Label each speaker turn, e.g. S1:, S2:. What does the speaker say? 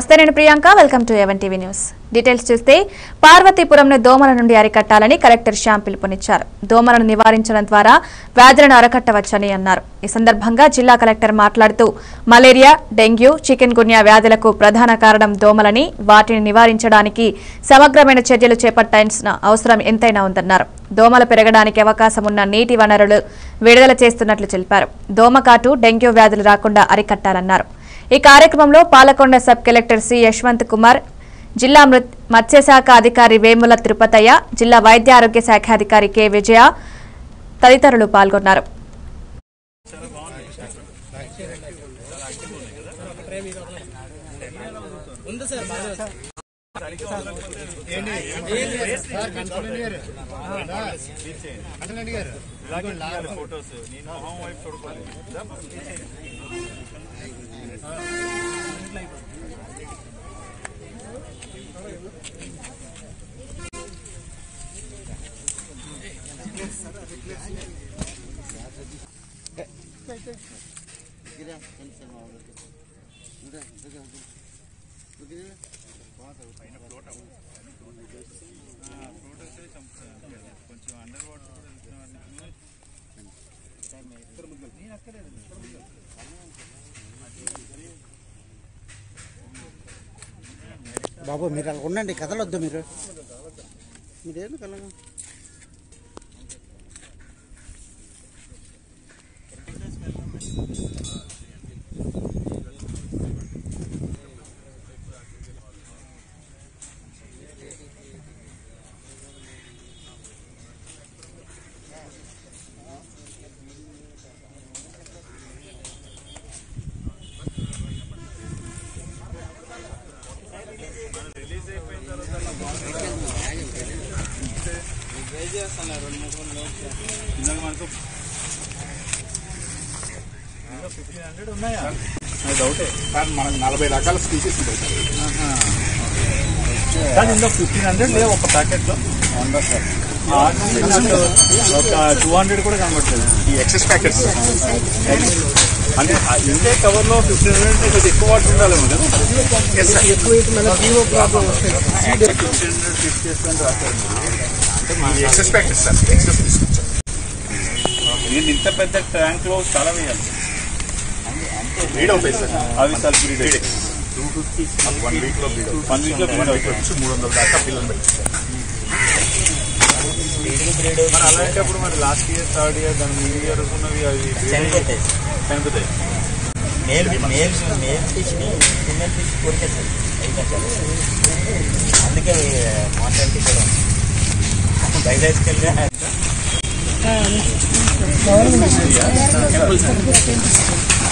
S1: నమస్తే నేను Priyanka welcome to Even TV news details చూస్తే పార్వతీపురంను దోమల నుండి అరికట్టాలని కలెక్టర్ శ్యామ్ పిలుపునిచ్చారు దోమలను నివారించడం ద్వారా వ్యాధులను అరకట్టవచ్చని అన్నారు ఈ సందర్భంగా జిల్లా కలెక్టర్ మాట్లాడుతూ మలేరియా డెంగ్యూ చికెన్ గున్యా వ్యాధులకు ప్రధాన కారణం దోమలని వాటిని నివారించడానికి సమగ్రమైన చర్యలు చేపట్టాల్సిన అవసరం ఎంతైనా ఉందన్నారు దోమలు పెరగడానికి అవకాశం ఉన్న నీటి వనరులు విడుదల చేస్తున్నట్లు తెలిపారు దోమకాటు డెంగ్యూ వ్యాధులు రాకుండా అరికట్టాలన్నారు ఈ కార్యక్రమంలో Palakonda sub collector C Yashwant Kumar జిల్లా మృత్ మత్స్యశాఖ అధికారి వేముల తిరుపతయ్య జిల్లా వైద్య ఆరోగ్య శాఖ అధికారి కె విజయ తదితరులు పాల్గొన్నారు
S2: బాబు మీరు అలా ఉండండి కదలొద్దు మీరు మీరేంటి కలగా
S3: డౌటే కానీ మనకు నలభై రకాల స్పీసీస్ ఉంటాయి కానీ ఇందులో ఫిఫ్టీన్ హండ్రెడ్ లేవు ఒక ప్యాకెట్ లో ఒక టూ హండ్రెడ్ కూడా కనబడుతుంది ఈ ఎక్సెస్ ప్యాకెట్స్ అంటే ఆ ఇంతే కవర్ లో ఫిఫ్టీన్ హండ్రెడ్ అంటే కొద్దిగా ఎక్కువ వాటర్ ఉండాలేమో కదా ఫిఫ్టీన్ హండ్రెడ్ ఫిఫ్టీ అంటే ఎక్సెస్ ప్యాకెట్స్ సార్ ఎక్సెస్ తీసుకొచ్చాను నేను ఇంత పెద్ద ట్యాంక్ లో చాలా వేయాలి బ్రీడ్ అవుతాయి సార్ అవి sir breed two fifty one week లో బ్రీడ్ వన్ వీక్ లో బ్రీడ్ అవుతుంది మూడు వందల దాకా పిల్లలు పెట్టుకుంటారు మరి అలాంటప్పుడు మరి లాస్ట్ ఇయర్ థర్డ్ ఇయర్ దాని ముందు ఇయర్ ఉన్నవి అవి
S4: చనిపోతాయి
S3: చనిపోతాయి
S4: మేల్ మేల్ మేల్ ఫిష్ని ఫిమేల్ ఫిష్ కొరికేస్తుంది అయిపోతారు అందుకే మార్టాలిటీ కూడా ఉంది బయట తీసుకెళ్ళి